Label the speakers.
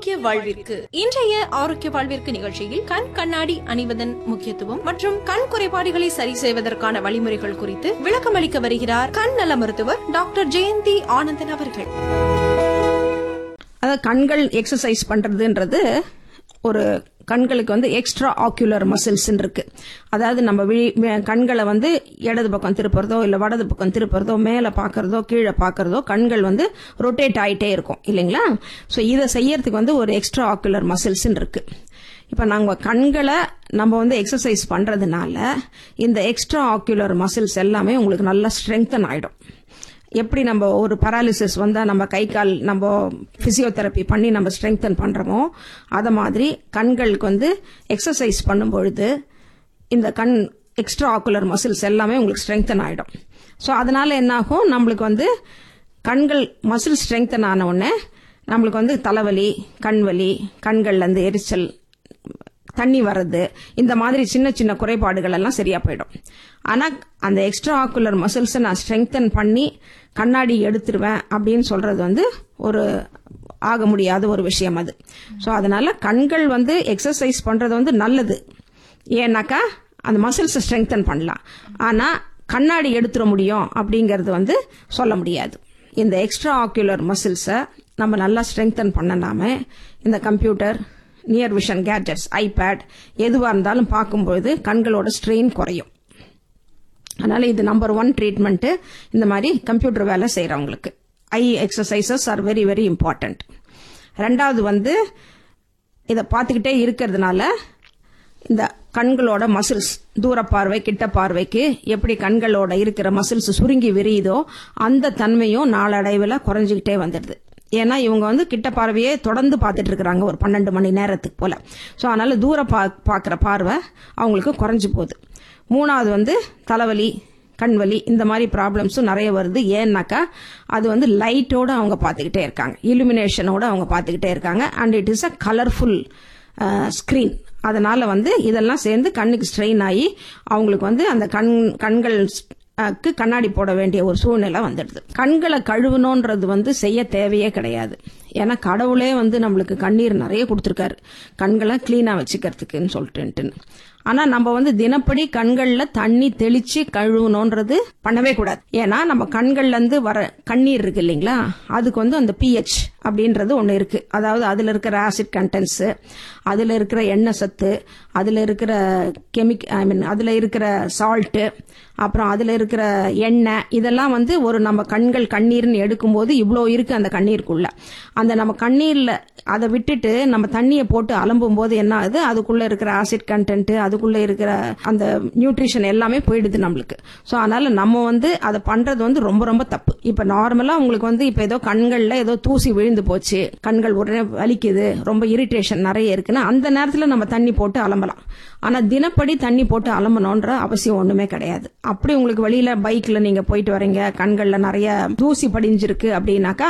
Speaker 1: ஆரோக்கிய வாழ்விற்கு இன்றைய ஆரோக்கிய வாழ்விற்கு நிகழ்ச்சியில் கண் கண்ணாடி அணிவதன் முக்கியத்துவம் மற்றும் கண் குறைபாடுகளை சரி செய்வதற்கான வழிமுறைகள் குறித்து விளக்கமளிக்க வருகிறார் கண் நல மருத்துவர் டாக்டர் ஜெயந்தி ஆனந்தன் அவர்கள்
Speaker 2: அதாவது கண்கள் எக்ஸசைஸ் பண்றதுன்றது ஒரு கண்களுக்கு வந்து எக்ஸ்ட்ரா ஆக்குலர் மசில்ஸ் இருக்கு அதாவது நம்ம விழி மே- கண்களை வந்து இடது பக்கம் திருப்புறதோ இல்ல வடது பக்கம் திருப்புறதோ மேல பாக்குறதோ கீழே பாக்குறதோ கண்கள் வந்து ரொட்டேட் ஆயிட்டே இருக்கும் இல்லைங்களா சோ இதை செய்யறதுக்கு வந்து ஒரு எக்ஸ்ட்ரா ஆக்குலர் மசில்ஸ் இருக்கு இப்ப நாங்க கண்களை நம்ம வந்து எக்ஸசைஸ் பண்றதுனால இந்த எக்ஸ்ட்ரா ஆக்குலர் மசில்ஸ் எல்லாமே உங்களுக்கு நல்லா ஸ்ட்ரெங்தன் ஆயிடும் எப்படி நம்ம ஒரு பராலிசிஸ் வந்தா நம்ம கை கால் நம்ம பிசியோதெரப்பி பண்ணி நம்ம ஸ்ட்ரெங்தன் பண்றோமோ அத மாதிரி கண்களுக்கு வந்து எக்ஸசைஸ் பண்ணும் பொழுது இந்த கண் எக்ஸ்ட்ரா ஆக்குலர் மசில்ஸ் எல்லாமே உங்களுக்கு ஸ்ட்ரெங்தன் ஆயிடும் ஸோ அதனால என்ன ஆகும் நம்மளுக்கு வந்து கண்கள் மசில் ஸ்ட்ரெங்தன் ஆன உடனே நம்மளுக்கு வந்து தலைவலி கண்வலி கண்கள்ல இருந்து எரிச்சல் தண்ணி வர்றது இந்த மாதிரி சின்ன சின்ன குறைபாடுகள் எல்லாம் சரியா போயிடும் ஆனா அந்த எக்ஸ்ட்ரா ஆக்குலர் மசில்ஸ் நான் ஸ்ட்ரெங்தன் பண்ணி கண்ணாடி எடுத்துருவேன் அப்படின்னு சொல்றது வந்து ஒரு ஆக முடியாத ஒரு விஷயம் அது ஸோ அதனால கண்கள் வந்து எக்ஸசைஸ் பண்றது வந்து நல்லது ஏன்னாக்கா அந்த மசில்ஸை ஸ்ட்ரெங்தன் பண்ணலாம் ஆனா கண்ணாடி எடுத்துட முடியும் அப்படிங்கறது வந்து சொல்ல முடியாது இந்த எக்ஸ்ட்ரா ஆக்குலர் மசில்ஸை நம்ம நல்லா ஸ்ட்ரெங்தன் பண்ணலாமே இந்த computer near vision gadgets iPad எதுவாக இருந்தாலும் பார்க்கும்பொழுது கண்களோட ஸ்ட்ரெயின் குறையும் அதனால இது நம்பர் ஒன் ட்ரீட்மெண்ட் இந்த மாதிரி கம்ப்யூட்டர் வேலை செய்யறவங்களுக்கு eye exercises are very very important ரெண்டாவது வந்து இதை பார்த்துக்கிட்டே இருக்கிறதுனால இந்த கண்களோட மசில்ஸ் தூர பார்வை கிட்ட பார்வைக்கு எப்படி கண்களோட இருக்கிற மசில்ஸ் சுருங்கி விரியுதோ அந்த தன்மையும் நாளடைவில் குறைஞ்சிக்கிட்டே வந்துடுது ஏன்னா இவங்க வந்து கிட்ட பார்வையே தொடர்ந்து பார்த்துட்டு இருக்கிறாங்க ஒரு பன்னெண்டு மணி நேரத்துக்கு போல ஸோ அதனால தூர பா பார்க்குற பார்வை அவங்களுக்கு குறைஞ்சு போகுது மூணாவது வந்து தலைவலி கண்வலி இந்த மாதிரி ப்ராப்ளம்ஸும் நிறைய வருது ஏன்னாக்கா அது வந்து லைட்டோட அவங்க பார்த்துக்கிட்டே இருக்காங்க இலுமினேஷனோட அவங்க பார்த்துக்கிட்டே இருக்காங்க and it is a colourful screen அதனால வந்து இதெல்லாம் சேர்ந்து கண்ணுக்கு ஸ்ட்ரெயின் ஆகி அவங்களுக்கு வந்து அந்த கண் கண்கள் க்கு கண்ணாடி போட வேண்டிய ஒரு சூழ்நிலை வந்துடுது கண்களை கழுவணுன்றது வந்து செய்ய தேவையே கிடையாது ஏன்னா கடவுளே வந்து நம்மளுக்கு கண்ணீர் நிறைய கொடுத்துருக்காரு கண்களை கிளீனா வச்சுக்கிறதுக்குன்னு சொல்லிட்டுன்னு ஆனா நம்ம வந்து தினப்படி கண்கள்ல தண்ணி தெளிச்சு கழுவணுன்றது பண்ணவே கூடாது ஏன்னா நம்ம கண்கள்ல இருந்து வர கண்ணீர் இருக்கு இல்லைங்களா அதுக்கு வந்து அந்த பிஹெச் அப்படின்றது ஒண்ணு இருக்கு அதாவது அதுல இருக்கிற ஆசிட் கண்டென்ட்ஸ் அதுல இருக்கிற எண்ணெய் சத்து அதுல இருக்கிற கெமிக் ஐ மீன் அதுல இருக்கிற சால்ட்டு அப்புறம் அதுல இருக்கிற எண்ணெய் இதெல்லாம் வந்து ஒரு நம்ம கண்கள் கண்ணீர்னு எடுக்கும்போது இவ்வளோ இருக்கு அந்த கண்ணீருக்குள்ள அந்த நம்ம கண்ணீர்ல அதை விட்டுட்டு நம்ம தண்ணியை போட்டு அலம்பும் போது என்ன ஆகுது அதுக்குள்ள இருக்கிற ஆசிட் கண்டென்ட் அதுக்குள்ள இருக்கிற அந்த நியூட்ரிஷன் எல்லாமே போயிடுது நம்மளுக்கு ஸோ அதனால நம்ம வந்து அதை பண்றது வந்து ரொம்ப ரொம்ப தப்பு இப்ப நார்மலா உங்களுக்கு வந்து இப்ப ஏதோ கண்கள்ல ஏதோ தூசி விழுந்து போச்சு கண்கள் உடனே வலிக்குது ரொம்ப இரிட்டேஷன் நிறைய இருக்குன்னா அந்த நேரத்துல நம்ம தண்ணி போட்டு அலம்பலாம் ஆனா தினப்படி தண்ணி போட்டு அலம்பணுன்ற அவசியம் ஒண்ணுமே கிடையாது அப்படி உங்களுக்கு வெளியில பைக்ல நீங்க போயிட்டு வரீங்க கண்கள்ல நிறைய தூசி படிஞ்சிருக்கு அப்படின்னாக்கா